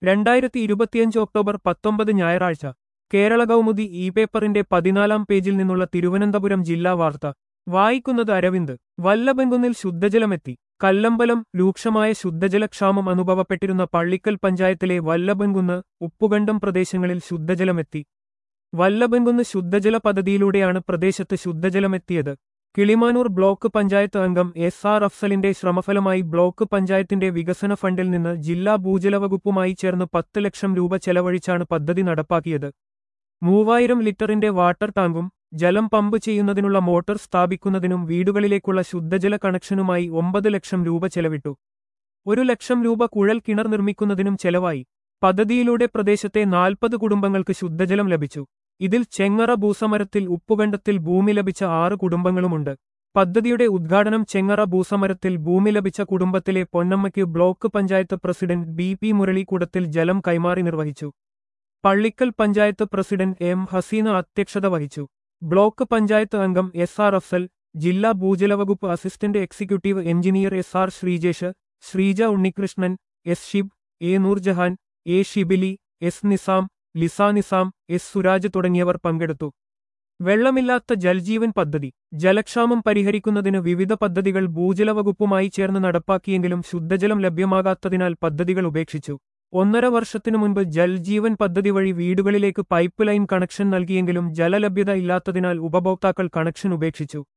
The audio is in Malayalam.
രണ്ടായിരത്തി ഇരുപത്തിയഞ്ച് ഒക്ടോബർ പത്തൊമ്പത് ഞായറാഴ്ച കേരള കൗമുദി ഇ പേപ്പറിന്റെ പതിനാലാം പേജിൽ നിന്നുള്ള തിരുവനന്തപുരം ജില്ലാ വാർത്ത വായിക്കുന്നത് അരവിന്ദ് വല്ലഭൻകുന്നിൽ ശുദ്ധജലമെത്തി കല്ലമ്പലം രൂക്ഷമായ ശുദ്ധജലക്ഷാമം അനുഭവപ്പെട്ടിരുന്ന പള്ളിക്കൽ പഞ്ചായത്തിലെ വല്ലഭൻകുന്ന് ഉപ്പുകണ്ടം പ്രദേശങ്ങളിൽ ശുദ്ധജലമെത്തി വല്ലഭൻകുന്ന് ശുദ്ധജല പദ്ധതിയിലൂടെയാണ് പ്രദേശത്ത് ശുദ്ധജലമെത്തിയത് കിളിമാനൂർ ബ്ലോക്ക് പഞ്ചായത്ത് അംഗം എസ് ആർ അഫ്സലിന്റെ ശ്രമഫലമായി ബ്ലോക്ക് പഞ്ചായത്തിന്റെ വികസന ഫണ്ടിൽ നിന്ന് ജില്ലാ ഭൂജല വകുപ്പുമായി ചേർന്ന് പത്ത് ലക്ഷം രൂപ ചെലവഴിച്ചാണ് പദ്ധതി നടപ്പാക്കിയത് മൂവായിരം ലിറ്ററിന്റെ വാട്ടർ ടാങ്കും ജലം പമ്പ് ചെയ്യുന്നതിനുള്ള മോട്ടോർ സ്ഥാപിക്കുന്നതിനും വീടുകളിലേക്കുള്ള ശുദ്ധജല കണക്ഷനുമായി ഒമ്പത് ലക്ഷം രൂപ ചെലവിട്ടു ഒരു ലക്ഷം രൂപ കുഴൽ കിണർ നിർമ്മിക്കുന്നതിനും ചെലവായി പദ്ധതിയിലൂടെ പ്രദേശത്തെ നാൽപ്പത് കുടുംബങ്ങൾക്ക് ശുദ്ധജലം ലഭിച്ചു ഇതിൽ ചെങ്ങറ ഭൂസമരത്തിൽ ഉപ്പുകണ്ടത്തിൽ ഭൂമി ലഭിച്ച ആറ് കുടുംബങ്ങളുമുണ്ട് പദ്ധതിയുടെ ഉദ്ഘാടനം ചെങ്ങറ ഭൂസമരത്തിൽ ഭൂമി ലഭിച്ച കുടുംബത്തിലെ പൊന്നമ്മയ്ക്ക് block panchayat president B P മുരളിക്കൂടത്തിൽ ജലം കൈമാറി നിർവഹിച്ചു പള്ളിക്കൽ പഞ്ചായത്ത് പ്രസിഡന്റ് എം ഹസീന അധ്യക്ഷത വഹിച്ചു ബ്ലോക്ക് പഞ്ചായത്ത് അംഗം എസ് ആർ അഫ്സൽ ജില്ലാ ഭൂജല വകുപ്പ് assistant executive engineer S R Sreejesh Sreeja Unnikrishnan S Shib A Noorjahan A Shibili S Nizam Liza Nizam S Suraj തുടങ്ങിയവർ പങ്കെടുത്തു വെള്ളമില്ലാത്ത ജൽജീവൻ പദ്ധതി ജലക്ഷാമം പരിഹരിക്കുന്നതിന് വിവിധ പദ്ധതികൾ ഭൂജല വകുപ്പുമായി ചേർന്ന് നടപ്പാക്കിയെങ്കിലും ശുദ്ധജലം ലഭ്യമാകാത്തതിനാൽ പദ്ധതികൾ ഉപേക്ഷിച്ചു ഒന്നര വർഷത്തിനു മുൻപ് ജൽജീവൻ പദ്ധതി വഴി വീടുകളിലേക്ക് പൈപ്പ് ലൈൻ കണക്ഷൻ നൽകിയെങ്കിലും ജലലഭ്യത ഇല്ലാത്തതിനാൽ ഉപഭോക്താക്കൾ കണക്ഷൻ ഉപേക്ഷിച്ചു